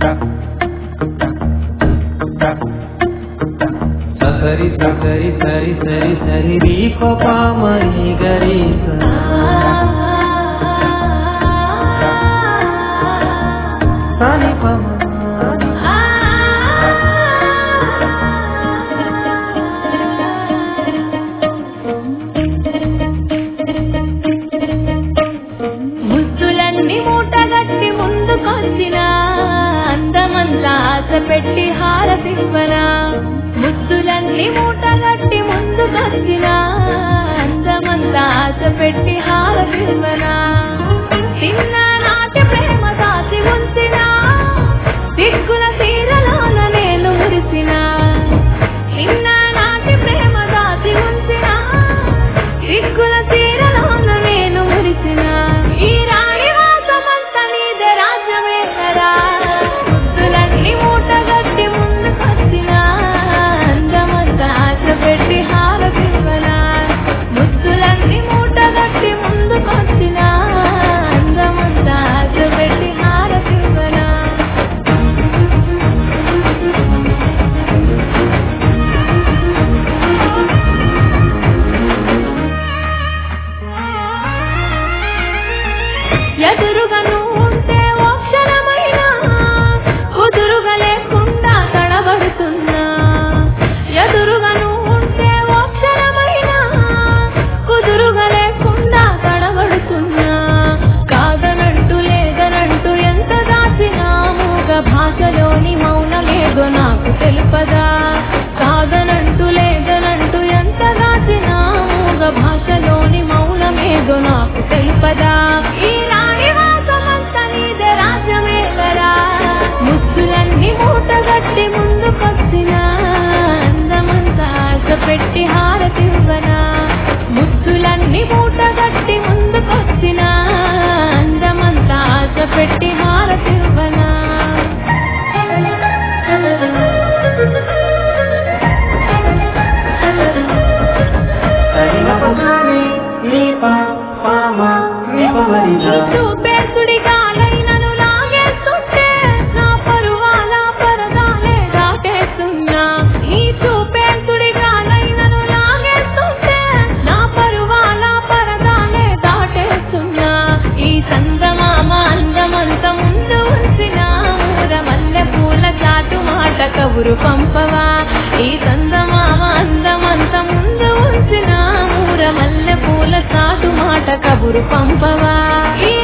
సరి సరి సరి సరి సరి రీ పమరి గరి సని పమ ముద్దులన్నీ మూటగట్టి ముందుకొచ్చిన అందమంతా ఆశ పెట్టి హారతివ్వనా ముద్దులన్నీ మూటగట్టి ముందుకొచ్చిన అందమంతా ఆశ పెట్టి హారతివ్వనా చిన్న నాటి ప్రేమ దాచి ఉంచిన దిక్కుల తీరలోన నేను మురిసిన చిన్న నాటి ప్రేమ దాచి ఉంచిన దిక్కుల తీరలోన నేను మురిసిన ఈ రాణి వాసమంత నీదే రాజ్యమే కదా ముద్దులన్నీ మూటగట్టి ముందుకొచ్చిన అందమంతా ఆశ పెట్టి హారతివ్వనా ముద్దులన్నీ మూటగట్టి ముందుకొచ్చిన అందమంతా ఆశ పెట్టి హారతివ్వనా ఎదురుగా నువ్వు ఉంటే ఓ క్షణమైనా కుదురుగా లేకుండా తడబడుతున్నా ఎదురుగా నువ్వు ఉంటే ఓ క్షణమైనా కుదురుగా లేకుండా తడబడుతున్నా కాదనంటూ లేదనంటూ ఎంత దాచినా మూగ భాషలోని మౌనమేదో నాకు తెలుపదా కాదనంటూ లేదనంటూ ఎంత దాచినా మూగ భాషలోని మౌనమేదో నాకు తెలుపదా ఈ రాణి వాసమంత నీదే రాజ్యమే కదా ముద్దులన్నీ మూటగట్టి ముందుకొచ్చిన అందమంతా ఆశ పెట్టి హారతివ్వనా ముద్దులన్నీ మూటగట్టి ముందుకొచ్చిన అందమంతా ఆశ పెట్టి హారతివ్వనా సరి పని నీ ప పమ నీ పమరి చూపేసుడి కాలైనను లాగేస్తుంటే నా పరువాల పరదాలే దాటేస్తున్నా ఈ చూపేసుడి కాలైనను లాగేస్తుంటే నా పరువాల పరదాలే దాటేస్తున్నా ఈ సందమామ అందమంత ముందు ఉంచిన ఊర మల్లె పూల చాటు మాట కబురు పంపవా ఈ సందమామ అందమంత ముందు ఉంచిన ఊర మల్లె పూల చాటు మాట కబురు పంపవా ఈ